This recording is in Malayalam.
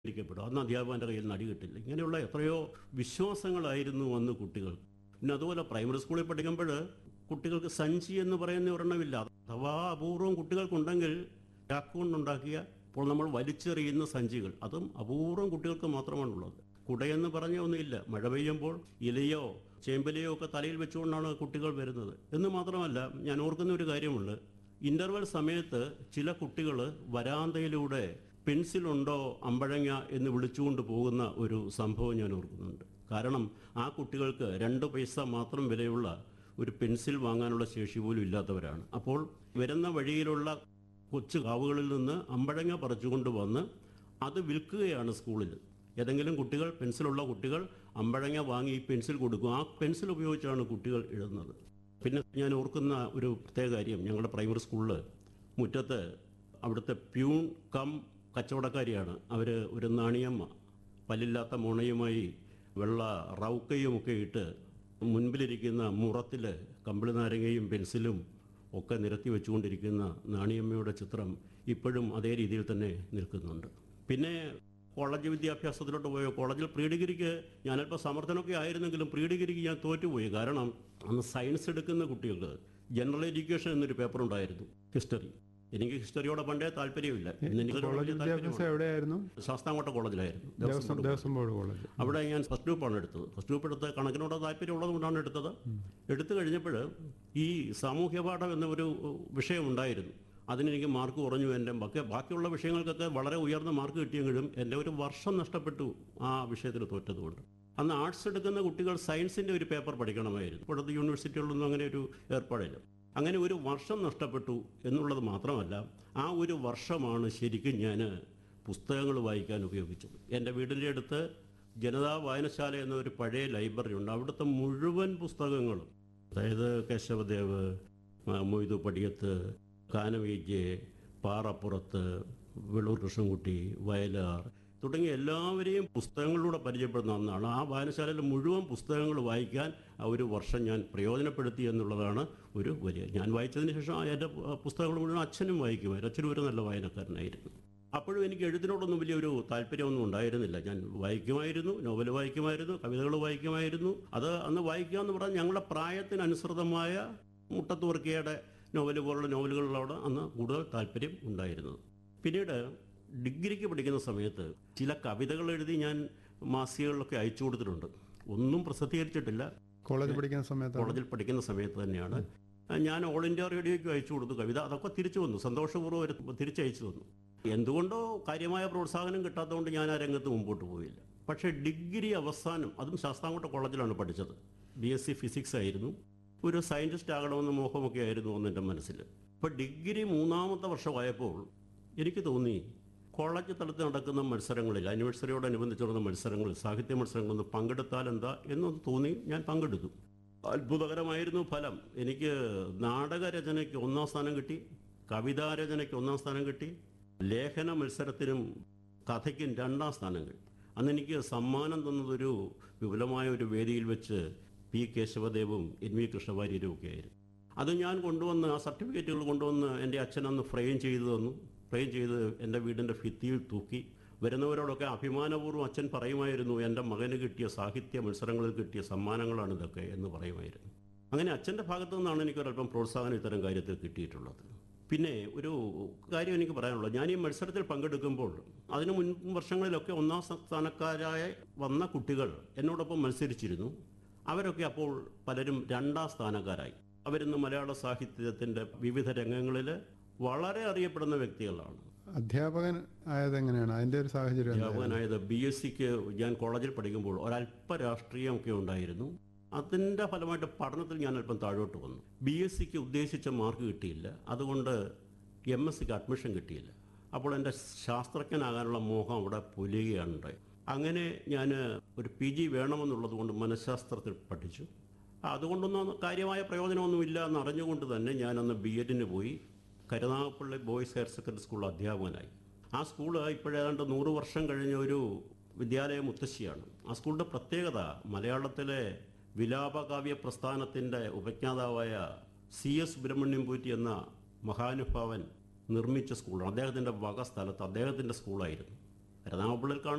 ഇരിക്കപ്പെടും അന്ന് അധ്യാപകൻ്റെ കയ്യിൽ നിന്ന് അടി കിട്ടില്ല ഇങ്ങനെയുള്ള എത്രയോ വിശ്വാസങ്ങളായിരുന്നു അന്ന് കുട്ടികൾ പിന്നെ അതുപോലെ പ്രൈമറി സ്കൂളിൽ പഠിക്കുമ്പോൾ കുട്ടികൾക്ക് സഞ്ചി എന്ന് പറയുന്ന ഒരെണ്ണമില്ല അഥവാ അപൂർവം കുട്ടികൾക്കുണ്ടെങ്കിൽ ചാക്കുകൊണ്ടുണ്ടാക്കിയ ഇപ്പോൾ നമ്മൾ വലിച്ചെറിയുന്ന സഞ്ചികൾ അതും അപൂർവം കുട്ടികൾക്ക് മാത്രമാണുള്ളത് കുടയെന്ന് പറഞ്ഞ ഒന്നുമില്ല മഴ പെയ്യുമ്പോൾ ഇലയോ ചേമ്പലയോ ഒക്കെ തലയിൽ വെച്ചുകൊണ്ടാണ് കുട്ടികൾ വരുന്നത് എന്ന് മാത്രമല്ല ഞാൻ ഓർക്കുന്ന ഒരു കാര്യമുണ്ട് ഇന്റർവെൽ സമയത്ത് ചില കുട്ടികൾ വരാന്തയിലൂടെ പെൻസിലുണ്ടോ അമ്പഴങ്ങ എന്ന് വിളിച്ചുകൊണ്ട് പോകുന്ന ഒരു സംഭവം ഞാൻ ഓർക്കുന്നുണ്ട് കാരണം ആ കുട്ടികൾക്ക് രണ്ട് പൈസ മാത്രം വിലയുള്ള ഒരു പെൻസിൽ വാങ്ങാനുള്ള ശേഷി പോലും ഇല്ലാത്തവരാണ് അപ്പോൾ വരുന്ന വഴിയിലുള്ള കൊച്ചു കാവുകളിൽ നിന്ന് അമ്പഴങ്ങ പറിച്ചുകൊണ്ട് വന്ന് അത് വിൽക്കുകയാണ് സ്കൂളിൽ ഏതെങ്കിലും കുട്ടികൾ പെൻസിലുള്ള കുട്ടികൾ അമ്പഴങ്ങ വാങ്ങി ഈ പെൻസിൽ കൊടുക്കും ആ പെൻസിൽ ഉപയോഗിച്ചാണ് കുട്ടികൾ എഴുതുന്നത് പിന്നെ ഞാൻ ഓർക്കുന്ന ഒരു പ്രത്യേക കാര്യം ഞങ്ങളുടെ പ്രൈമറി സ്കൂളിൽ മുറ്റത്ത് അവിടുത്തെ പ്യൂൺ കം കച്ചവടക്കാരിയാണ് അവർ ഒരു നാണിയമ്മ പല്ലില്ലാത്ത മുണയുമായി വെള്ള റൗക്കയും ഒക്കെ ഇട്ട് മുൻപിലിരിക്കുന്ന മുറത്തിൽ കമ്പിളി നാരങ്ങയും പെൻസിലും ഒക്കെ നിരത്തി വെച്ചുകൊണ്ടിരിക്കുന്ന നാണിയമ്മയുടെ ചിത്രം ഇപ്പോഴും അതേ രീതിയിൽ തന്നെ നിൽക്കുന്നുണ്ട് പിന്നെ കോളേജ് വിദ്യാഭ്യാസത്തിലോട്ട് പോയോ കോളേജിൽ പ്രീ ഡിഗ്രിക്ക് ഞാനല്പം സമർത്ഥനമൊക്കെ ആയിരുന്നെങ്കിലും പ്രീ ഡിഗ്രിക്ക് ഞാൻ തോറ്റുപോയി കാരണം അന്ന് സയൻസ് എടുക്കുന്ന കുട്ടികൾക്ക് ജനറൽ എഡ്യൂക്കേഷൻ എന്നൊരു പേപ്പർ ഉണ്ടായിരുന്നു ഹിസ്റ്ററി എനിക്ക് ഹിസ്റ്ററിയോടെ പണ്ടേ താല്പര്യമില്ല ഇന്ന് എനിക്ക് കോളേജ് വലിയ വിദ്യാഭ്യാസം താല്പര്യമാണ്. എവിടെയായിരുന്നു ശാസ്താംകോട്ട കോളേജിലായിരുന്നു Devaswom Devaswom board Devaswom board college അവിടെ ഞാൻ ഫസ്റ്റ് ഗ്രൂപ്പാണ് എടുത്തത് ഫസ്റ്റ് ഗ്രൂപ്പ് എടുത്ത് കണക്കിനോട് താല്പര്യമുള്ളത് കൊണ്ടാണ് എടുത്തത് എടുത്തു കഴിഞ്ഞപ്പോൾ ഈ സാമൂഹ്യ പാഠം എന്ന ഒരു വിഷയം ഉണ്ടായിരുന്നു അതിനെനിക്ക് മാർക്ക് കുറഞ്ഞു എൻ്റെ ബാക്കി ബാക്കിയുള്ള വിഷയങ്ങൾക്കൊക്കെ വളരെ ഉയർന്ന മാർക്ക് കിട്ടിയെങ്കിലും എൻ്റെ ഒരു വർഷം നഷ്ടപ്പെട്ടു ആ വിഷയത്തിൽ തോറ്റതുകൊണ്ട് അന്ന് ആർട്സ് എടുക്കുന്ന കുട്ടികൾ സയൻസിൻ്റെ ഒരു പേപ്പർ പഠിക്കണമായിരുന്നു ഇപ്പോഴത്തെ യൂണിവേഴ്സിറ്റികളിലൊന്നും അങ്ങനെ ഒരു ഏർപ്പാടില്ല അങ്ങനെ ഒരു വർഷം നഷ്ടപ്പെട്ടു എന്നുള്ളത് മാത്രമല്ല ആ ഒരു വർഷമാണ് ശരിക്കും ഞാൻ പുസ്തകങ്ങൾ വായിക്കാൻ ഉപയോഗിച്ചത് എൻ്റെ വീടിൻ്റെ അടുത്ത് ജനതാ വായനശാല എന്ന ഒരു പഴയ ലൈബ്രറി ഉണ്ട് അവിടുത്തെ മുഴുവൻ പുസ്തകങ്ങളും അതായത് കേശവദേവ് ആ, മൊയ്തു പടിയത്ത് കാനവീജ് പാറപ്പുറത്ത് വെള്ളൂർ കൃഷ്ണൻകുട്ടി വയലാർ തുടങ്ങിയ എല്ലാവരെയും പുസ്തകങ്ങളിലൂടെ പരിചയപ്പെടുന്ന ഒന്നാണ് ആ വായനശാലയിലെ മുഴുവൻ പുസ്തകങ്ങൾ വായിക്കാൻ ആ ഒരു വർഷം ഞാൻ പ്രയോജനപ്പെടുത്തി എന്നുള്ളതാണ് ഒരു വലിയ ഞാൻ വായിച്ചതിന് ശേഷം ആ എൻ്റെ പുസ്തകങ്ങൾ മുഴുവൻ അച്ഛനും വായിക്കുമായിരുന്നു അച്ഛനും ഒരു നല്ല വായനക്കാരനായിരുന്നു അപ്പോഴും എനിക്ക് എഴുത്തിനോടൊന്നും വലിയൊരു താല്പര്യമൊന്നും ഉണ്ടായിരുന്നില്ല ഞാൻ വായിക്കുമായിരുന്നു നോവൽ വായിക്കുമായിരുന്നു കവിതകൾ വായിക്കുമായിരുന്നു അത് അന്ന് വായിക്കുക എന്ന് പറഞ്ഞാൽ ഞങ്ങളുടെ പ്രായത്തിനനുസൃതമായ മുട്ടത്ത് വർക്കിയുടെ നോവൽ പോലുള്ള നോവലുകളിലോട് അന്ന് കൂടുതൽ താല്പര്യം ഉണ്ടായിരുന്നത് പിന്നീട് ഡിഗ്രിക്ക് പഠിക്കുന്ന സമയത്ത് ചില കവിതകൾ എഴുതി ഞാൻ മാസികകളിലൊക്കെ അയച്ചു കൊടുത്തിട്ടുണ്ട് ഒന്നും പ്രസിദ്ധീകരിച്ചിട്ടില്ല കോളേജ് പഠിക്കുന്ന സമയത്ത് കോളേജിൽ പഠിക്കുന്ന സമയത്ത് തന്നെയാണ് ഞാൻ ഓൾ ഇന്ത്യ റേഡിയോയ്ക്ക് അയച്ചു കൊടുത്തു കവിത അതൊക്കെ തിരിച്ചു വന്നു സന്തോഷപൂർവ്വം ഒരു തിരിച്ചയച്ചു തന്നു എന്തുകൊണ്ടോ കാര്യമായ പ്രോത്സാഹനം കിട്ടാത്തതുകൊണ്ട് ഞാൻ ആ രംഗത്ത് മുമ്പോട്ട് പോയില്ല പക്ഷേ ഡിഗ്രി അവസാനം അതും ശാസ്താംകോട്ട കോളേജിലാണ് പഠിച്ചത് ബി എസ് സി ഫിസിക്സ് ആയിരുന്നു ഒരു സയൻറ്റിസ്റ്റ് ആകണമെന്ന മോഹമൊക്കെ ആയിരുന്നു അന്ന് എൻ്റെ മനസ്സിൽ അപ്പോൾ ഡിഗ്രി മൂന്നാമത്തെ വർഷമായപ്പോൾ എനിക്ക് തോന്നി കോളേജ് തലത്തിൽ നടക്കുന്ന മത്സരങ്ങളിൽ ആനിവേഴ്സറിയോടനുബന്ധിച്ച് നടന്ന മത്സരങ്ങളിൽ സാഹിത്യ മത്സരങ്ങളൊന്ന് പങ്കെടുത്താൽ എന്താ എന്നൊന്ന് തോന്നി ഞാൻ പങ്കെടുത്തു അത്ഭുതകരമായിരുന്നു ഫലം എനിക്ക് നാടകരചനയ്ക്ക് ഒന്നാം സ്ഥാനം കിട്ടി കവിതാരചനയ്ക്ക് ഒന്നാം സ്ഥാനം കിട്ടി ലേഖന മത്സരത്തിനും കഥയ്ക്കും രണ്ടാം സ്ഥാനം കിട്ടി അന്ന് എനിക്ക് സമ്മാനം തന്നതൊരു വിപുലമായ ഒരു വേദിയിൽ വെച്ച് പി കേശവദേവും എൻ വി കൃഷ്ണവാര്യരും ഒക്കെ ആയിരുന്നു അത് ഞാൻ കൊണ്ടുവന്ന് ആ സർട്ടിഫിക്കറ്റുകൾ കൊണ്ടുവന്ന് എൻ്റെ അച്ഛൻ അന്ന് ഫ്രെയിം ചെയ്തു തന്നു ഫ്രെയിം ചെയ്ത് എൻ്റെ വീടിൻ്റെ ഭിത്തിയിൽ തൂക്കി വരുന്നവരോടൊക്കെ അഭിമാനപൂർവ്വം അച്ഛൻ പറയുമായിരുന്നു എൻ്റെ മകന് കിട്ടിയ സാഹിത്യ മത്സരങ്ങളിൽ കിട്ടിയ സമ്മാനങ്ങളാണ് ഇതൊക്കെ എന്ന് പറയുമായിരുന്നു അങ്ങനെ അച്ഛൻ്റെ ഭാഗത്തു നിന്നാണ് എനിക്കൊരല്പം പ്രോത്സാഹനം ഇത്തരം കാര്യത്തിൽ കിട്ടിയിട്ടുള്ളത് പിന്നെ ഒരു കാര്യം എനിക്ക് പറയാനുള്ളത് ഞാൻ ഈ മത്സരത്തിൽ പങ്കെടുക്കുമ്പോൾ അതിനു മുൻ വർഷങ്ങളിലൊക്കെ ഒന്നാം സ്ഥാനക്കാരായ വന്ന കുട്ടികൾ എന്നോടൊപ്പം മത്സരിച്ചിരുന്നു അവരൊക്കെ അപ്പോൾ പലരും രണ്ടാം സ്ഥാനക്കാരായി അവരിന്ന് മലയാള സാഹിത്യത്തിൻ്റെ വിവിധ രംഗങ്ങളിൽ വളരെ അറിയപ്പെടുന്ന വ്യക്തികളാണ് അധ്യാപകൻ ആയത് എങ്ങനെയാണ് അതിന്റെ ഒരു സാഹചര്യം എന്തായിരുന്നു? അധ്യാപകനായത് ബി എസ് സിക്ക് ഞാൻ കോളേജിൽ പഠിക്കുമ്പോൾ ഒരല്പ രാഷ്ട്രീയമൊക്കെ ഉണ്ടായിരുന്നു അതിൻ്റെ ഫലമായിട്ട് പഠനത്തിൽ ഞാൻ അല്പം താഴോട്ട് വന്നു ബി എസ് സിക്ക് ഉദ്ദേശിച്ച മാർക്ക് കിട്ടിയില്ല അതുകൊണ്ട് എം എസ് സിക്ക് അഡ്മിഷൻ കിട്ടിയില്ല അപ്പോൾ എൻ്റെ ശാസ്ത്രജ്ഞനാകാനുള്ള മോഹം അവിടെ പൊലിയുകയാണ് ഉണ്ടായത് അങ്ങനെ ഞാൻ ഒരു പി ജി വേണമെന്നുള്ളത് കൊണ്ട് മനഃശാസ്ത്രത്തിൽ പഠിച്ചു അതുകൊണ്ടൊന്നും കാര്യമായ പ്രയോജനമൊന്നുമില്ല എന്ന് അറിഞ്ഞുകൊണ്ട് തന്നെ ഞാനന്ന് ബി എഡിന് പോയി Karunagappally boys higher secondary school അധ്യാപകനായി ആ സ്കൂൾ ഇപ്പോഴേതാണ്ട് നൂറ് വർഷം കഴിഞ്ഞ ഒരു വിദ്യാലയ മുത്തശ്ശിയാണ് ആ സ്കൂളിൻ്റെ പ്രത്യേകത മലയാളത്തിലെ വിലാപകാവ്യ പ്രസ്ഥാനത്തിൻ്റെ ഉപജ്ഞാതാവായ സി എസ് സുബ്രഹ്മണ്യം പൂറ്റി എന്ന മഹാനുഭാവൻ നിർമ്മിച്ച സ്കൂളാണ് അദ്ദേഹത്തിൻ്റെ വക സ്ഥലത്ത് അദ്ദേഹത്തിൻ്റെ സ്കൂളായിരുന്നു കരുനാഗപ്പള്ളിയിൽ കാണുന്ന